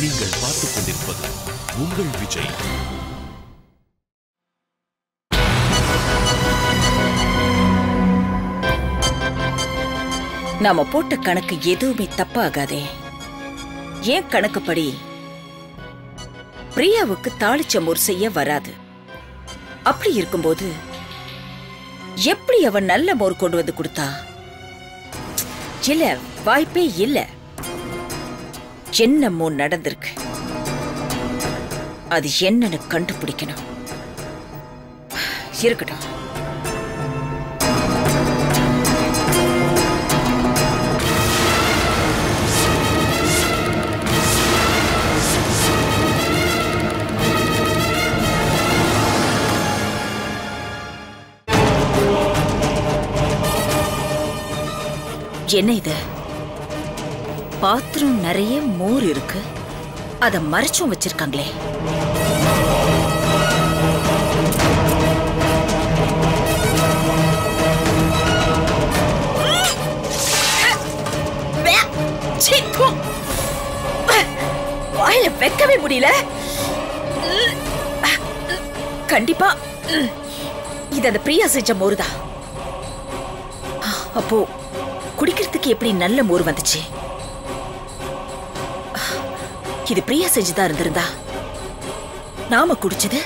நீங்கள் பார்த்துக் கொண்டிருப்பது உங்கள் விஜய் நாம போட்ட கணக்கு எதுவுமே தப்பாகாதே ஏன் கணக்குப்படி பிரியாவுக்கு தாளிச்சமோர் செய்ய வராது அப்படி இருக்கும்போது எப்படி அவன் நல்ல மோர் கொண்டு வந்து கொடுத்தா இல்ல வாய்ப்பே இல்ல என்னமோ நடந்திருக்கு அது என்னன்னு கண்டுபிடிக்கணும் இருக்கட்டும் என்ன இது பாத்திரம் நிறைய மோர் இருக்கு அத மறைச்சும் வச்சிருக்காங்களே சீ, போ. வாயில வைக்கவே முடியல கண்டிப்பா இது அந்த பிரியா செஞ்ச மோருதான் அப்போ குடிக்கிறதுக்கு எப்படி நல்ல மோர் வந்துச்சு இது பிரியா செஞ்சுதான் இருந்திருந்தா நாம குடிச்சது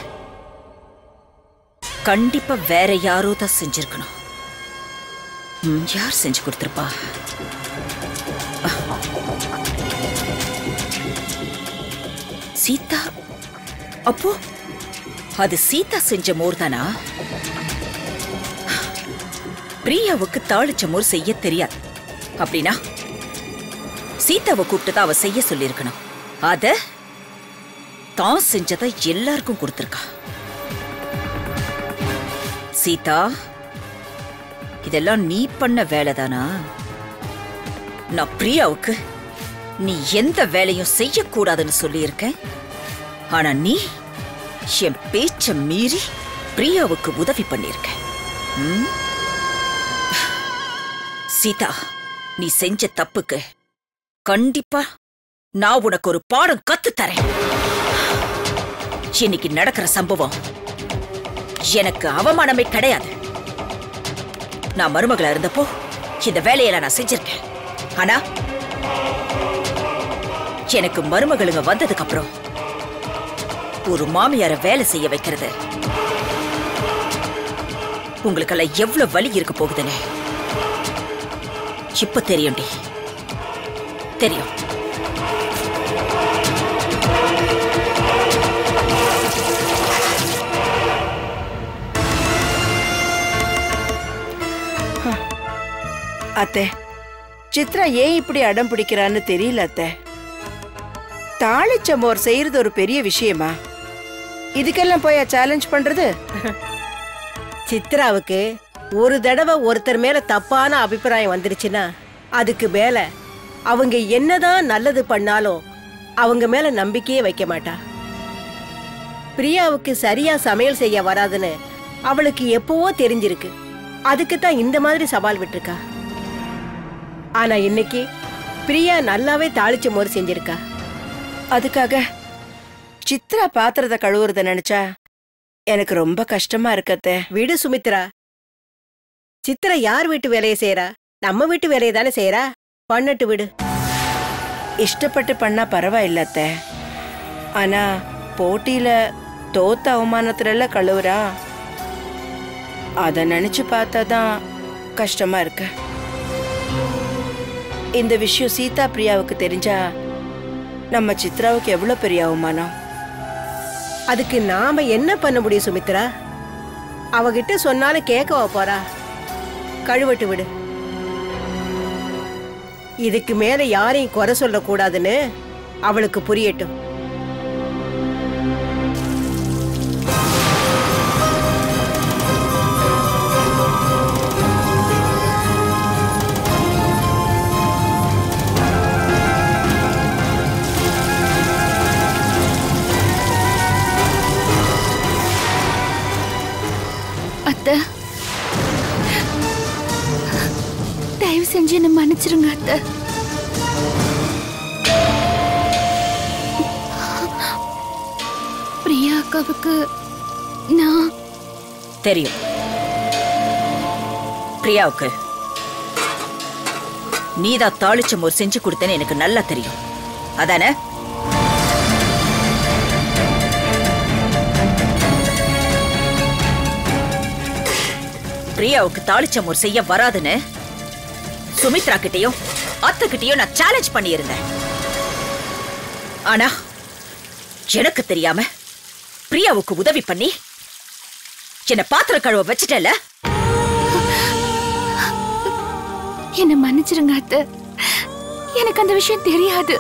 கண்டிப்பா வேற யாரோ தான் செஞ்சிருக்கணும் ம், யார் செஞ்சு கொடுத்திருப்பா சீதா அப்போ அது சீதா செஞ்ச மோர் தானா பிரியாவுக்கு தாளிச்ச மோர் செய்ய தெரியாது அப்படின்னா சீதாவை கூப்பிட்டு அவ செய்ய சொல்லியிருக்கணும் அத தான் செஞ்சதை எல்லாருக்கும் கொடுத்திருக்கா சீதா இதெல்லாம் நீ பண்ண வேலைதானா நான் பிரியாவுக்கு நீ எந்த வேலையும் செய்யக்கூடாதுன்னு சொல்லியிருக்கேன் ஆனா நீ என் பேச்ச மீறி பிரியாவுக்கு உதவி பண்ணியிருக்க ம்? சீதா நீ செஞ்ச தப்புக்கு கண்டிப்பா நான் உனக்கு ஒரு பாடம் கத்து தரேன் இன்னைக்கு நடக்கிற சம்பவம் எனக்கு அவமானமே கிடையாது நான் மருமகளா இருந்தப்போ இந்த வேலையெல்லாம் நான் செஞ்சிருக்கேன் ஆனா எனக்கு மருமகளுங்க வந்ததுக்கு அப்புறம் ஒரு மாமியார வேலை செய்ய வைக்கிறது உங்களுக்கெல்லாம் எவ்வளவு வலி இருக்க போகுதுன்னு இப்ப தெரியும்டி தெரியும் அத்தை சித்ரா ஏன் இப்படி அடம் பிடிக்கிறான்னு தெரியல அத்தை தாளிச்ச மோர் செய்யறது ஒரு பெரிய விஷயமா இதுக்கெல்லாம் போய் சேலஞ்ச் பண்றது சித்ராவுக்கு ஒரு தடவை ஒருத்தர் மேல தப்பான அபிப்பிராயம் வந்துருச்சுன்னா அதுக்கு மேல அவங்க என்னதான் நல்லது பண்ணாலும் அவங்க மேல நம்பிக்கையே வைக்க மாட்டா பிரியாவுக்கு சரியா சமையல் செய்ய வராதுன்னு அவளுக்கு எப்பவோ தெரிஞ்சிருக்கு அதுக்கு தான் இந்த மாதிரி சவால் விட்டுருக்கா ஆனா இன்னைக்கு பிரியா நல்லாவே தாளிச்ச மோர் செஞ்சிருக்கா அதுக்காக சித்ரா பாத்திரத்தை கழுவுறத நினைச்சா எனக்கு ரொம்ப கஷ்டமா இருக்கு அத்தை விடு சுமித்ரா சித்ரா யார் வீட்டு வேலையை செய்யறா நம்ம வீட்டு வேலையை தானே செய்யறா பண்ணட்டு விடு இஷ்டப்பட்டு பண்ணா பரவாயில்ல அத்தை ஆனா போட்டியில தோத்த அவமானத்துல கழுவுறா அத நினைச்சு பார்த்தா தான் கஷ்டமா இருக்கு இந்த விஷயம் சீதா பிரியாவுக்கு தெரிஞ்சா நம்ம சித்ராவுக்கு எவ்வளவு பெரிய அவமானம் அதுக்கு நாம என்ன பண்ண முடியும் சுமித்ரா அவகிட்ட சொன்னாலும் கேட்கவா போறா கழுவட்டு விடு இதுக்கு மேல யாரையும் குறை சொல்லக்கூடாதுன்னு அவளுக்கு புரியட்டும் அத்தை தயவு செஞ்சு என்ன மன்னிச்சிருங்க அத்தை அக்காவுக்கு நான் தெரியும் பிரியாவுக்கு நீதான் தாளிச்ச மோர் செஞ்சு கொடுத்தேன்னு எனக்கு நல்லா தெரியும் அதானே பிரியாவுக்கு தாளிச்ச மோர் செய்ய வராதுன்னு சுமித்ரா கிட்டயும் அத்தை கிட்டயும் நான் சேலஞ்ச் பண்ணியிருந்தேன் ஆனா எனக்கு தெரியாம பிரியாவுக்கு உதவி பண்ணி என்ன பாத்திர கழுவ வச்சுட்டல என்ன மன்னிச்சிருங்க அத்தை எனக்கு அந்த விஷயம் தெரியாது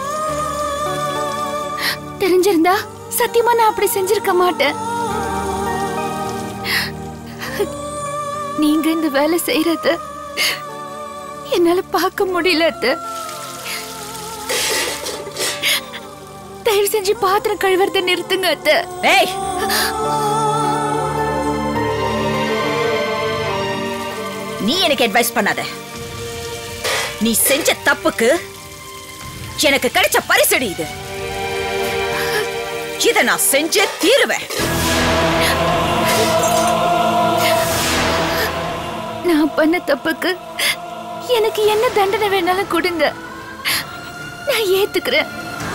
தெரிஞ்சிருந்தா சத்தியமா நான் அப்படி செஞ்சிருக்க மாட்டேன் நீங்க இந்த வேலை செய்யறத என்னால பார்க்க முடியல அத்தை தயவு செஞ்சு பாத்திரம் கழுவுறத நிறுத்துங்க அத்தை ஏய் நீ எனக்கு அட்வைஸ் பண்ணாத நீ செஞ்ச தப்புக்கு எனக்கு கிடைச்ச பரிசடி இது இத நான் செஞ்சே தீருவேன் நான் பண்ண தப்புக்கு எனக்கு என்ன தண்டனை வேணாலும் கொடுங்க நான் ஏத்துக்கிறேன்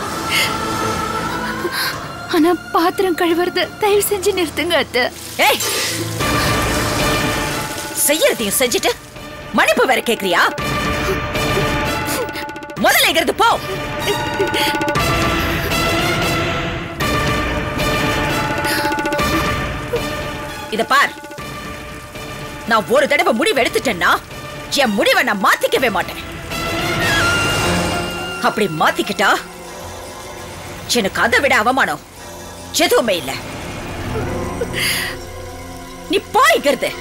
ஆனா பாத்திரம் கழுவுறத தயவு செஞ்சு நிறுத்துங்க அத்தை ஏய் செய்யறதையும் செஞ்சுட்டு மன்னிப்பு வேற கேக்குறியா முதல்ல இங்கிருந்து போ இத பார் நான் ஒரு தடவை முடிவு எடுத்துட்டேன்னா என் முடிவை நான் மாத்திக்கவே மாட்டேன் அப்படி மாத்திக்கிட்டா எனக்கு அதை விட அவமானம் எதுவுமே இல்ல நீ போய்கிறது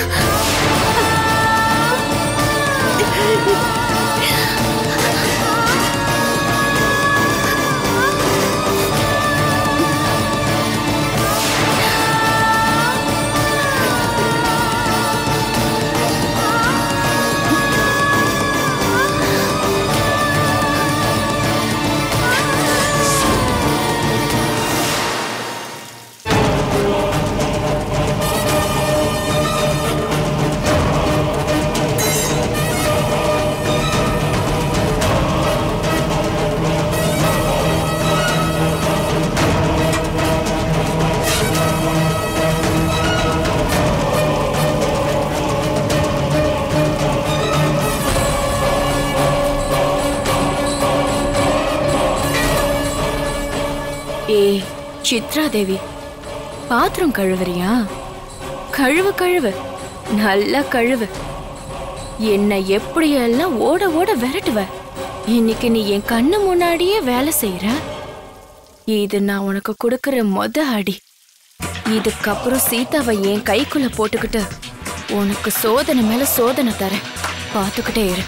ஏய் சித்ரா தேவி பாத்திரம் கழுவுறியா கழுவு கழுவு நல்லா கழுவு என்னை எப்படியெல்லாம் ஓட ஓட விரட்டுவ இன்னைக்கு நீ என் கண்ணு முன்னாடியே வேலை செய்யற இது நான் உனக்கு கொடுக்கிற மொத அடி இதுக்கப்புறம் சீதாவை என் கைக்குள்ள போட்டுக்கிட்டு உனக்கு சோதனை மேல சோதனை தரேன் பார்த்துக்கிட்டே இரு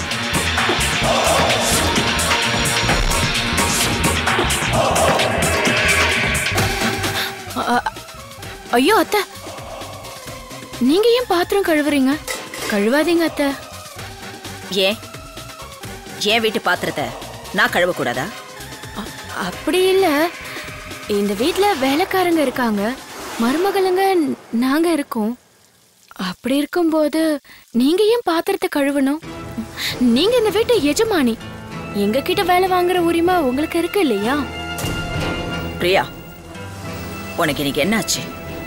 அ- ஐயோ அத்தை நீங்க ஏன் பாத்திரம் கழுவுறீங்க கழுவாதீங்க அத்தை ஏன் என் வீட்டு பாத்திரத்தை நான் கழுவக்கூடாதா அ- அப்படி இல்ல இந்த வீட்ல வேலைக்காரங்க இருக்காங்க மருமகளுங்க நாங்க இருக்கோம் அப்படி இருக்கும்போது நீங்க ஏன் பாத்திரத்தை கழுவணும் நீங்க இந்த வீட்டு எஜமானி எங்க கிட்ட வேலை வாங்குற உரிமை உங்களுக்கு இருக்கு இல்லையா பிரியா உனக்கு இன்னைக்கு என்னாச்சு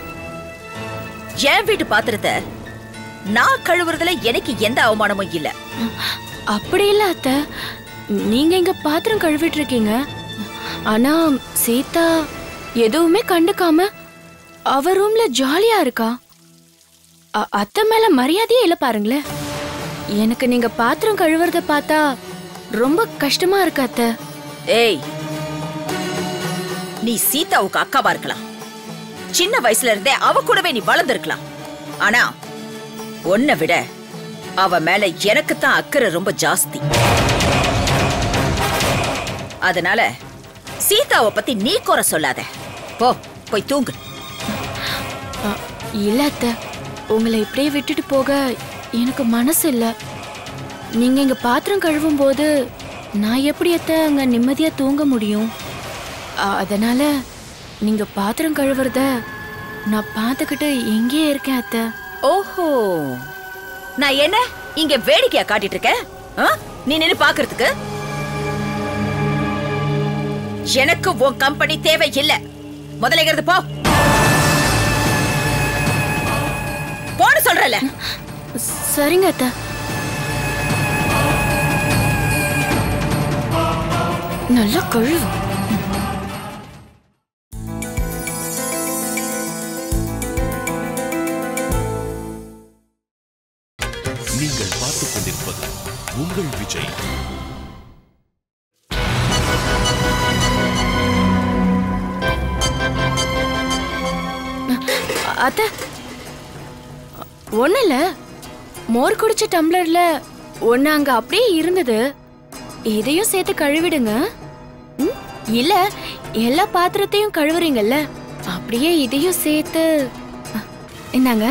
என் வீட்டு பாத்திரத்தை நான் கழுவுறதுல எனக்கு எந்த அவமானமும் இல்ல அப்படி இல்ல அத்தை நீங்க இங்க பாத்திரம் கழுவிட்டு இருக்கீங்க ஆனா சீதா எதுவுமே கண்டுக்காம அவ ரூம்ல ஜாலியா இருக்கா அ- அத்தை மேல மரியாதையே இல்ல பாருங்களேன் எனக்கு நீங்க பாத்திரம் கழுவுறத பார்த்தா ரொம்ப கஷ்டமா இருக்கு அத்தை ஏய் நீ சீதாவுக்கு அக்காவா இருக்கலாம் சின்ன வயசுல இருந்தே அவ கூடவே நீ வளர்ந்திருக்கலாம் ஆனா உன்னை விட அவ மேல எனக்கு தான் அக்கறை ரொம்ப ஜாஸ்தி அதனால சீதாவை பத்தி நீ குறை சொல்லாத போ போய் தூங்கு அ, இல்ல அத்தை உங்களை இப்படியே விட்டுட்டு போக எனக்கு மனசு இல்ல நீங்க இங்க பாத்திரம் கழுவும் போது நான் எப்படி அத்தை அங்க நிம்மதியா தூங்க முடியும் அ, அதனால நீங்க பாத்திரம் கழுவுறத நான் பார்த்துக்கிட்டு எங்கேயே இருக்கேன் அத்தை ஓஹோ நான் என்ன இங்க வேடிக்கையா காட்டிட்டு இருக்கேன் ஆ? நீ நின்னு பாக்குறதுக்கு எனக்கு உன் கம்பெனி தேவை இல்ல முதல்ல இங்கிருந்து போ போன்னு சொல்றல சரிங்க அத்தை நல்லா கழுவு நீங்கள் பார்த்துக் கொண்டிருப்பது உங்கள் விஜய் அ- அத்தை ஒண்ணு இல்ல மோர் குடிச்ச டம்ளர்ல ஒண்ணு அங்க அப்படியே இருந்தது இதையும் சேர்த்து கழுவிடுங்க ம்? இல்ல எல்லா பாத்திரத்தையும் கழுவுறீங்கல்ல அப்படியே இதையும் சேர்த்து அ, இந்தாங்க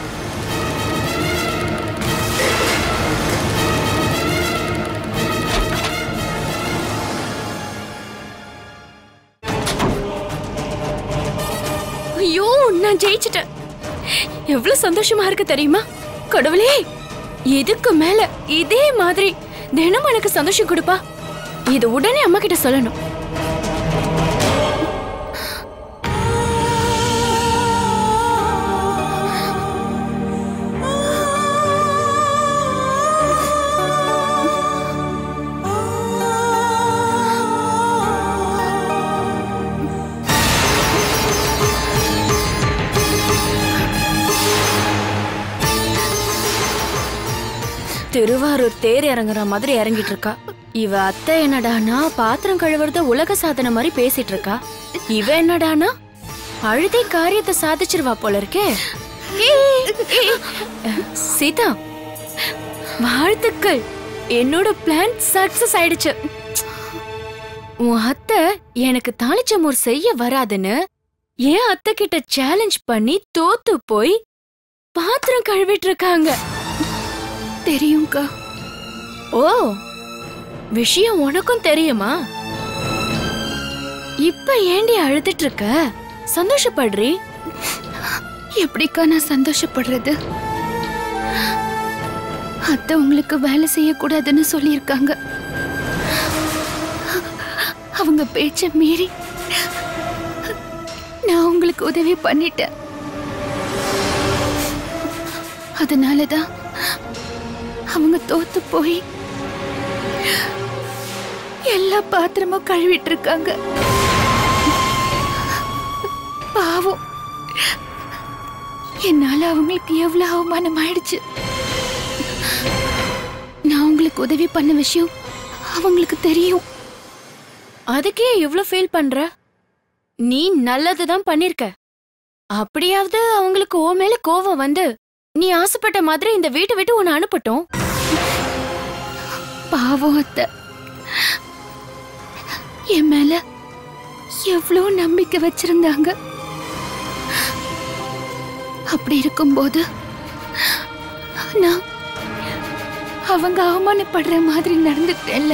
ஐயோ நான் ஜெயிச்சிட்டேன் எவ்வளவு சந்தோஷமா இருக்கு தெரியுமா கடவுளே இதுக்கு மேல இதே மாதிரி தினமும் எனக்கு சந்தோஷம் கொடுப்பா இது உடனே அம்மா கிட்ட சொல்லணும் திருவாரூர் தேர் இறங்குற மாதிரி இறங்கிட்டு இருக்கா இவ அத்தை என்னடானா பாத்திரம் கழுவுறத உலக சாதனை மாதிரி பேசிட்டு இருக்கா இவ என்னடானா அழுதே காரியத்தை சாதிச்சிருவா போல இருக்கே ஏய், ஏய், சீதா வாழ்த்துக்கள் என்னோட பிளான் சக்சஸ் ஆயிடுச்சு உன் அத்தை எனக்கு தாளிச்சமோர் செய்ய வராதுன்னு என் அத்தை கிட்ட சேலஞ்ச் பண்ணி தோத்து போய் பாத்திரம் கழுவிட்டு இருக்காங்க தெரியும்க்கா ஓ விஷயம் உனக்கும் தெரியுமா இப்ப ஏண்டி அழுதுட்டு இருக்க சந்தோஷப்படுறி எப்படிக்கா நான் சந்தோஷப்படுறது அத்தை உங்களுக்கு வேலை செய்யக்கூடாதுன்னு சொல்லியிருக்காங்க அவங்க பேச்ச மீறி நான் உங்களுக்கு உதவி பண்ணிட்டேன் அதனாலதான் அவங்க தோத்து போய் எல்லா பாத்திரமும் கழுவிட்டு இருக்காங்க பாவம் என்னால அவங்களுக்கு எவ்வளவு அவமானம் ஆயிடுச்சு நான் உங்களுக்கு உதவி பண்ண விஷயம் அவங்களுக்கு தெரியும் அதுக்கே இவ்ளோ ஃபீல் பண்ற நீ நல்லதுதான் பண்ணிருக்க அப்படியாவது அவங்களுக்கு ஓ மேல கோவம் வந்து நீ ஆசைப்பட்ட மாதிரி இந்த வீட்டை விட்டு உன்னை அனுப்பட்டும் பாவம் அத்தை என் மேல எவ்வளோ நம்பிக்கை வச்சிருந்தாங்க அப்படி இருக்கும்போது நான் அவங்க அவமானப்படுற மாதிரி நடந்துக்கிட்டேன்ல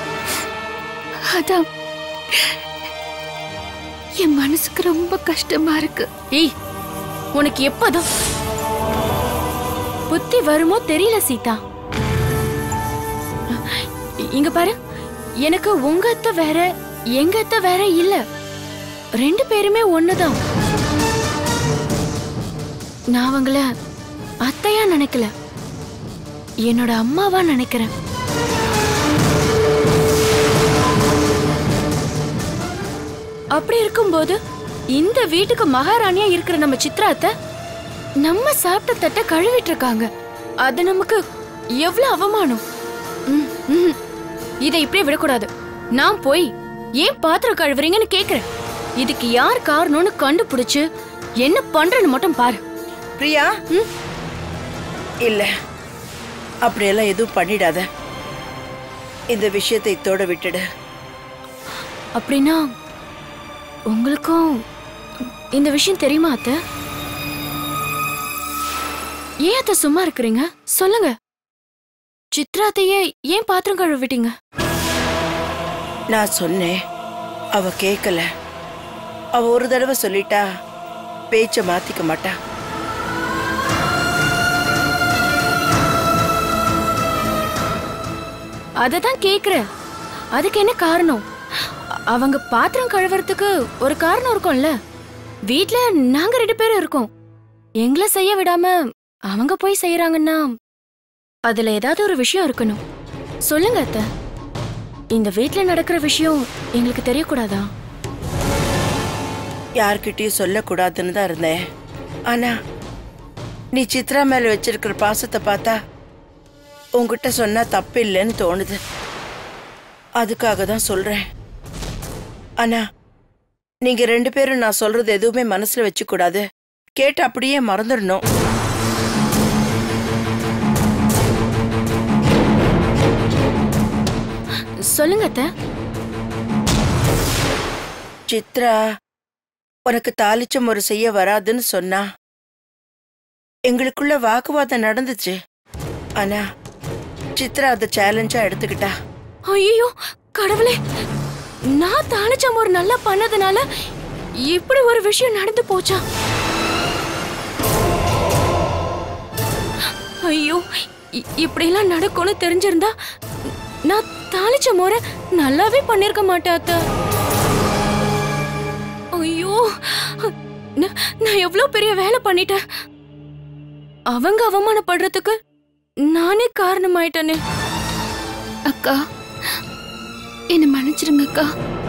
அதான் என் மனசுக்கு ரொம்ப கஷ்டமா இருக்கு ஏய் உனக்கு எப்பதான் புத்தி வருமோ தெரியல சீதா இங்க பாரு எனக்கு உங்க அத்தை வேற எங்க அத்தை வேற இல்ல ரெண்டு பேருமே ஒண்ணுதான் நான் அவங்கள அத்தையா நினைக்கல என்னோட அம்மாவா நினைக்கிறேன் அப்படி இருக்கும்போது இந்த வீட்டுக்கு மகாராணியா இருக்கிற நம்ம சித்ரா அத்தை நம்ம சாப்பிட்ட தட்டை கழுவிட்டு இருக்காங்க அது நமக்கு எவ்வளவு அவமானம் ம், ம். இதை இப்படியே விடக்கூடாது நான் போய் ஏன் பாத்திரம் கழுவுறீங்கன்னு கேக்குறேன் இதுக்கு யார் காரணம்னு கண்டுபிடிச்சு என்ன பண்றேன்னு மட்டும் பாரு பிரியா இல்ல அப்படியெல்லாம் எதுவும் பண்ணிடாத இந்த விஷயத்தை இதோட விட்டுடு அப்படின்னா உங்களுக்கும் இந்த விஷயம் தெரியுமா அத்தை ஏன் அத்தை சும்மா இருக்கிறீங்க சொல்லுங்க சித்ரா அத்தையே ஏன் பாத்திரம் கழுவிட்டீங்க நான் சொன்னேன் அவ கேட்கல அவ ஒரு தடவை சொல்லிட்டா பேச்ச மாத்திக்க மாட்டா அதை தான் கேக்குறேன் அதுக்கு என்ன காரணம் அ- அவங்க பாத்திரம் கழுவுறதுக்கு ஒரு காரணம் இருக்கும்ல வீட்ல நாங்க ரெண்டு பேரும் இருக்கோம் எங்களை செய்ய விடாம அவங்க போய் செய்யறாங்கன்னா அதுல ஏதாவது ஒரு விஷயம் இருக்கணும் சொல்லுங்க அத்தை இந்த வீட்ல நடக்கிற விஷயம் எங்களுக்கு தெரியக்கூடாதா யார்கிட்டயும் சொல்லக்கூடாதுன்னு தான் இருந்தேன் ஆனா நீ சித்ரா மேல வச்சிருக்கிற பாசத்தை பார்த்தா உன்கிட்ட சொன்னா தப்பு இல்லைன்னு தோணுது அதுக்காக தான் சொல்றேன் ஆனா நீங்க ரெண்டு பேரும் நான் சொல்றது எதுவுமே மனசுல வச்சு கூடாது கேட்டு அப்படியே மறந்துடணும் சொல்லுங்க அத்தை சித்ரா உனக்கு தாளிச்சம் ஒரு செய்ய வராதுன்னு சொன்னா எங்களுக்குள்ள வாக்குவாதம் நடந்துச்சு ஆனா சித்ரா அதை சேலஞ்சா எடுத்துக்கிட்டா ஐயோ கடவுளே நான் தாளிச்சம் ஒரு நல்லா பண்ணதுனால இப்படி ஒரு விஷயம் நடந்து போச்சா ஐயோ இ- இப்படியெல்லாம் நடக்கும்னு தெரிஞ்சிருந்தா நான் தாளிச்ச முறை நல்லாவே பண்ணிருக்க மாட்டேன் அத்தை ஐயோ நான் நான் எவ்வளவு பெரிய வேலை பண்ணிட்டேன் அவங்க அவமானப்படுறதுக்கு நானே காரணமாயிட்டேனே அக்கா என்னை மன்னிச்சிருங்க அக்கா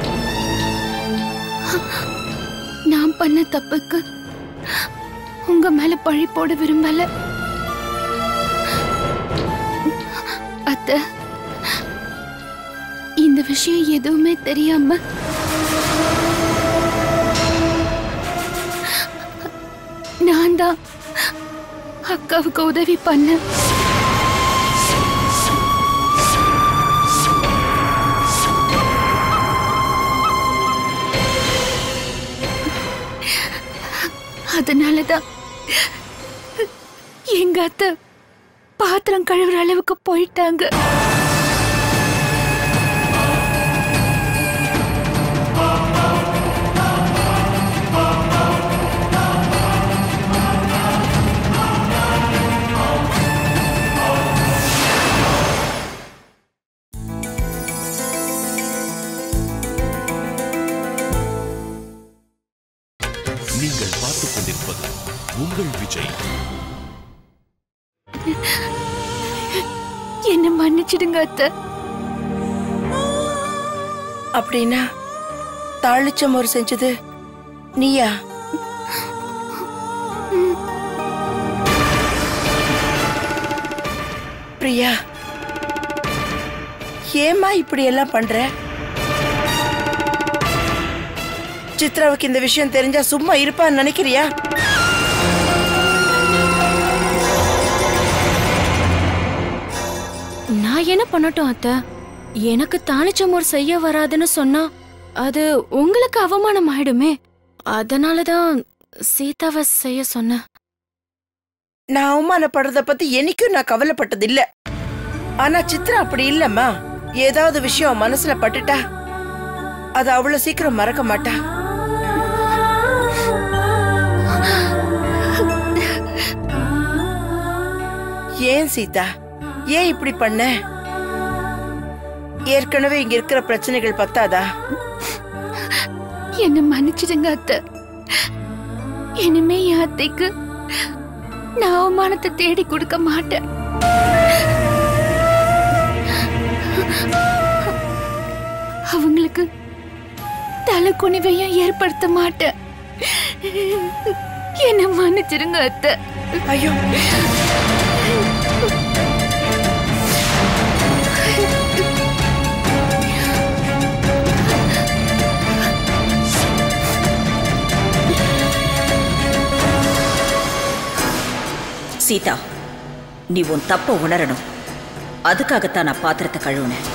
நான் பண்ண தப்புக்கு உங்க மேல பழி போட விரும்பல அத்தை இந்த விஷயம் எதுவுமே தெரியாம நான் தான் அக்காவுக்கு உதவி பண்ணேன் அதனாலதான் எங்க அத்தை பாத்திரம் கழுவுற அளவுக்கு போயிட்டாங்க நீங்கள் பார்த்துக் கொண்டிருப்பது உங்கள் விஜய் என்ன மன்னிச்சிடுங்க அத்தை அப்படின்னா தாளிச்சம் ஒரு செஞ்சது நீயா பிரியா ஏம்மா இப்படி எல்லாம் பண்ற சித்ராவுக்கு இந்த விஷயம் தெரிஞ்சா சும்மா இருப்பான்னு நினைக்கிறியா நான் என்ன பண்ணட்டும் அத்தை எனக்கு தாளிச்சமோர் செய்ய வராதுன்னு சொன்னா அது உங்களுக்கு அவமானம் ஆயிடுமே அதனாலதான் சீதாவை செய்ய சொன்னேன் நான் அவமானப்படுறத பத்தி என்னைக்கும் நான் கவலைப்பட்டது இல்ல ஆனா சித்ரா அப்படி இல்லம்மா ஏதாவது விஷயம் மனசுல பட்டுட்டா அது அவ்வளவு சீக்கிரம் மறக்க மாட்டா ஏன் சீதா ஏன் இப்படி பண்ண ஏற்கனவே இங்க இருக்கிற பிரச்சனைகள் பத்தாதா என்ன மன்னிச்சிடுங்க அத்தை இனிமே என் அத்தைக்கு நான் அவமானத்தை தேடி கொடுக்க மாட்டேன் அவங்களுக்கு தலை குனிவையும் ஏற்படுத்த மாட்டேன் என்ன மன்னிச்சிடுங்க அத்தை ஐயோ சீதா நீ உன் தப்ப உணரணும் அதுக்காகத்தான் நான் பாத்திரத்தை கழுவுனேன்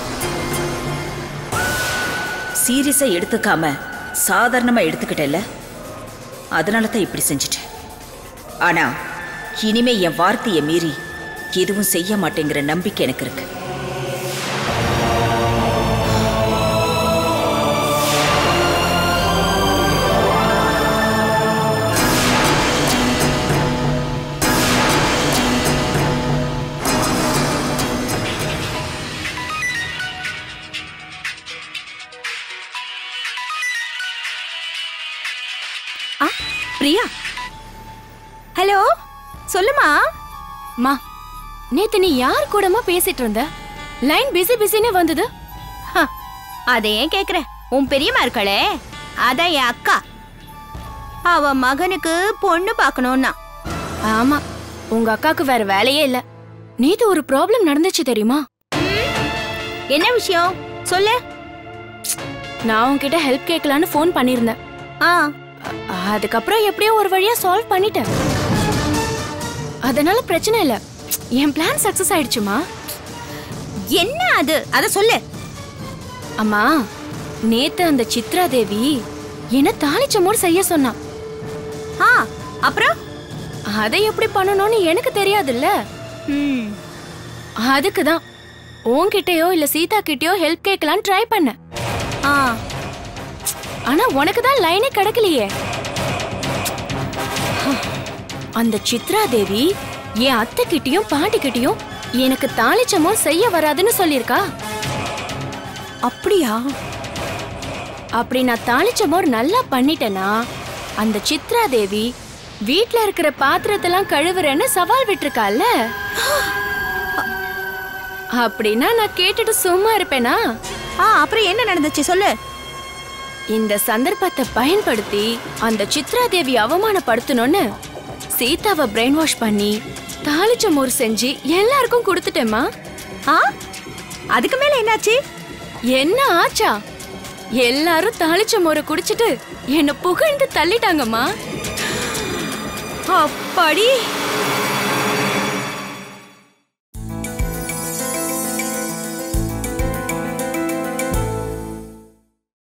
சீரியஸா எடுத்துக்காம சாதாரணமா எடுத்துக்கிட்டேல்ல அதனால தான் இப்படி செஞ்சுட்டேன் ஆனா இனிமே என் வார்த்தையை மீறி எதுவும் செய்ய மாட்டேங்கிற நம்பிக்கை எனக்கு இருக்கு ஆ பிரியா ஹலோ சொல்லுமா மா நேத்து நீ யார் கூடமா பேசிட்டு இருந்த லைன் பிஸி பிஸின்னு வந்தது ஹ, அதை ஏன் கேக்குற உன் பெரியம்மா இருக்காளே அதான் என் அக்கா அவ மகனுக்கு பொண்ணு பார்க்கணும்னா ஆமா உங்க அக்காக்கு வேற வேலையே இல்ல நேத்து ஒரு ப்ராப்ளம் நடந்துச்சு தெரியுமா என்ன விஷயம் சொல்லு நான் உன்கிட்ட ஹெல்ப் கேட்கலான்னு ஃபோன் பண்ணியிருந்தேன் ஆ அ- அதுக்கப்புறம் எப்படியோ ஒரு வழியா சால்வ் பண்ணிட்டேன் அதனால பிரச்சனை இல்ல என் பிளான் சக்சஸ் ஆயிடுச்சுமா என்ன அது அத சொல்லு அம்மா நேத்து அந்த சித்ரா தேவி என்ன தாளிச்சமோர் செய்ய சொன்னா ஆ அப்புறம் அதை எப்படி பண்ணணும்னு எனக்கு தெரியாதுல்ல ம், அதுக்கு தான் உன்கிட்டயோ இல்ல சீதா கிட்டயோ ஹெல்ப் கேட்கலான்னு ட்ரை பண்ணேன் ஆ ஆனா உனக்கு தான் லைனே கிடைக்கலையே அந்த சித்ரா தேவி என் அத்தை கிட்டயும் பாட்டி கிட்டயும் எனக்கு தாளிச்சமோ செய்ய வராதுன்னு சொல்லிருக்கா அப்படியா அப்படி நான் தாளிச்சமோர் நல்லா பண்ணிட்டேனா அந்த சித்ரா தேவி வீட்ல இருக்கிற பாத்திரத்தெல்லாம் கழுவுறேன்னு சவால் விட்டுருக்கால அப்படின்னா நான் கேட்டுட்டு சும்மா இருப்பேனா ஆ அப்புறம் என்ன நடந்துச்சு சொல்லு இந்த சந்தர்ப்பத்தை பயன்படுத்தி அந்த சித்ரா தேவி அவமானப்படுத்தணும்னு சீதாவை பிரெயின் வாஷ் பண்ணி தாளிச்ச மோர் செஞ்சு எல்லாருக்கும் கொடுத்துட்டேம்மா ஆ அதுக்கு மேல என்னாச்சு என்ன ஆச்சா எல்லாரும் தாளிச்ச மோரை குடிச்சிட்டு என்ன புகழ்ந்து தள்ளிட்டாங்கம்மா அப்பாடி